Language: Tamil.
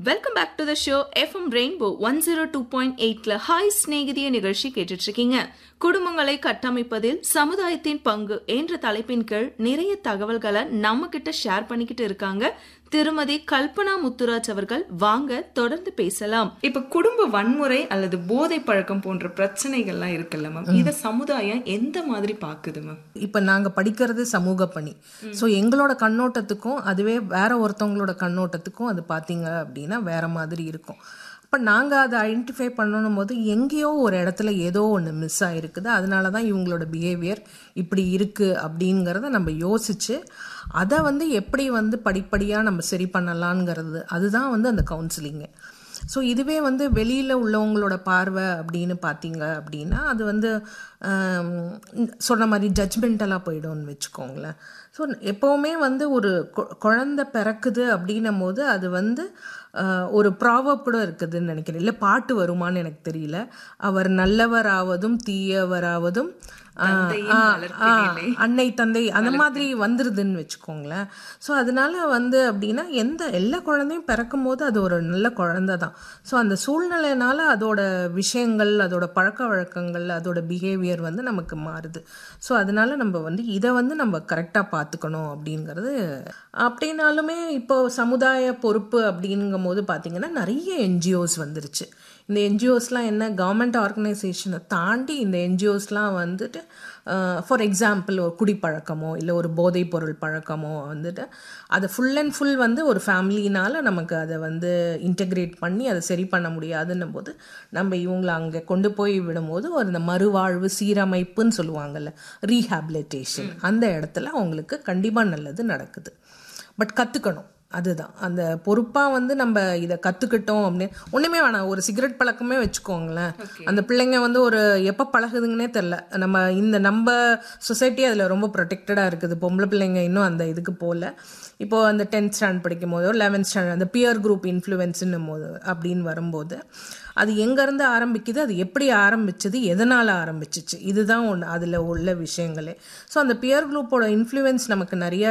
Welcome back to the show FM rainbow one zero two point எயிட்ல ஹாய் ஸ்நேகிதிய நிகழ்ச்சி கேட்டுட்டு இருக்கீங்க குடும்பங்களை கட்டமைப்பதில் சமுதாயத்தின் பங்கு என்ற தலைப்பின் கீழ் நிறைய தகவல்களை நம்ம கிட்ட ஷேர் பண்ணிக்கிட்டு இருக்காங்க திருமதி கல்பனா முத்துராஜ் அவர்கள் வாங்க தொடர்ந்து பேசலாம் இப்ப குடும்ப வன்முறை அல்லது போதை பழக்கம் போன்ற பிரச்சனைகள்லாம் இருக்குல்ல மேம் இத சமுதாயம் எந்த மாதிரி பாக்குது மேம் இப்போ நாங்கள் படிக்கிறது சமூக பணி ஸோ எங்களோட கண்ணோட்டத்துக்கும் அதுவே வேற ஒருத்தவங்களோட கண்ணோட்டத்துக்கும் அது பார்த்தீங்க அப்படின்னா வேற மாதிரி இருக்கும் அப்போ நாங்கள் அதை ஐடென்டிஃபை பண்ணணும் போது எங்கேயோ ஒரு இடத்துல ஏதோ ஒன்று மிஸ் ஆகிருக்குது அதனால தான் இவங்களோட பிஹேவியர் இப்படி இருக்குது அப்படிங்கிறத நம்ம யோசித்து அதை வந்து எப்படி வந்து படிப்படியாக நம்ம சரி பண்ணலாங்கிறது அதுதான் வந்து அந்த கவுன்சிலிங்கு ஸோ இதுவே வந்து வெளியில் உள்ளவங்களோட பார்வை அப்படின்னு பார்த்தீங்க அப்படின்னா அது வந்து ஆம், சொன்ன மாதிரி ஜட்ஜ்மெண்டலாக போயிடும்னு வச்சுக்கோங்களேன் ஸோ எப்போவுமே வந்து ஒரு கொ- குழந்தை பிறக்குது அப்படின்னும் போது அது வந்து ஆஹ், ஒரு ப்ராவப் கூட இருக்குதுன்னு நினைக்கிறேன் இல்லை பாட்டு வருமான்னு எனக்கு தெரியல அவர் நல்லவராவதும் தீயவராவதும் ஆஹ், தந்தையின் ஆஹ், வளர்ப்பினிலே. ஆஹ், அன்னை தந்தை அந்த மாதிரி வந்துருதுன்னு வச்சுக்கோங்களேன் ஸோ அதனால வந்து அப்படின்னா எந்த எல்லா குழந்தையும் பிறக்கும் போது அது ஒரு நல்ல குழந்தை தான் ஸோ அந்த சூழ்நிலைனால அதோட விஷயங்கள் அதோட பழக்க வழக்கங்கள் அதோட பிஹேவியர் வந்து நமக்கு மாறுது ஸோ அதனால நம்ம வந்து இதை வந்து நம்ம கரெக்டாக பார்த்துக்கணும் அப்படிங்கிறது அப்படின்னாலுமே இப்போ சமுதாய பொறுப்பு அப்படிங்கும் போது பார்த்தீங்கன்னா நிறைய என்ஜிஓஸ் வந்துருச்சு இந்த என்ஜிஓஸ்லாம் என்ன கவர்மெண்ட் ஆர்கனைசேஷனை தாண்டி இந்த என்ஜிஓஸ்லாம் வந்துட்டு ஃபார் எக்ஸாம்பிள் ஒரு குடிப்பழக்கமோ இல்லை ஒரு போதைப் பொருள் பழக்கமோ வந்துட்டு அதை ஃபுல் அண்ட் ஃபுல் வந்து ஒரு ஃபேமிலினால நமக்கு அதை வந்து இன்டகிரேட் பண்ணி அதை சரி பண்ண முடியாதுன்னும் போது நம்ம இவங்களை அங்கே கொண்டு போய் விடும்போது ஒரு இந்த மறுவாழ்வு சீரமைப்புன்னு சொல்லுவாங்கல்ல ரீஹாபிலிட்டேஷன் அந்த இடத்துல அவங்களுக்கு கண்டிப்பாக நல்லது நடக்குது பட் கற்றுக்கணும் அதுதான் அந்த பொறுப்பாக வந்து நம்ம இதை கற்றுக்கிட்டோம் அப்படின்னு ஒன்றுமே வேணாம் ஒரு சிகரெட் பழக்கமே வச்சுக்கோங்களேன் அந்த பிள்ளைங்க வந்து ஒரு எப்போ பழகுதுங்கன்னே தெரில நம்ம இந்த நம்ம சொசைட்டி அதில் ரொம்ப ப்ரொடெக்டடாக இருக்குது பொம்பளை பிள்ளைங்க இன்னும் அந்த இதுக்கு போகல இப்போ அந்த டென்த் ஸ்டாண்ட் படிக்கும் போதோ லெவன்த் ஸ்டாண்டர்ட் அந்த பியர் குரூப் இன்ஃப்ளூயன்ஸுன்னும் போது அப்படின்னு வரும்போது அது எங்கேருந்து ஆரம்பிக்குது அது எப்படி ஆரம்பிச்சது எதனால் ஆரம்பிச்சிச்சு இதுதான் ஒன்று அதில் உள்ள விஷயங்களே ஸோ அந்த பியர் குரூப்போட இன்ஃப்ளூயன்ஸ் நமக்கு நிறைய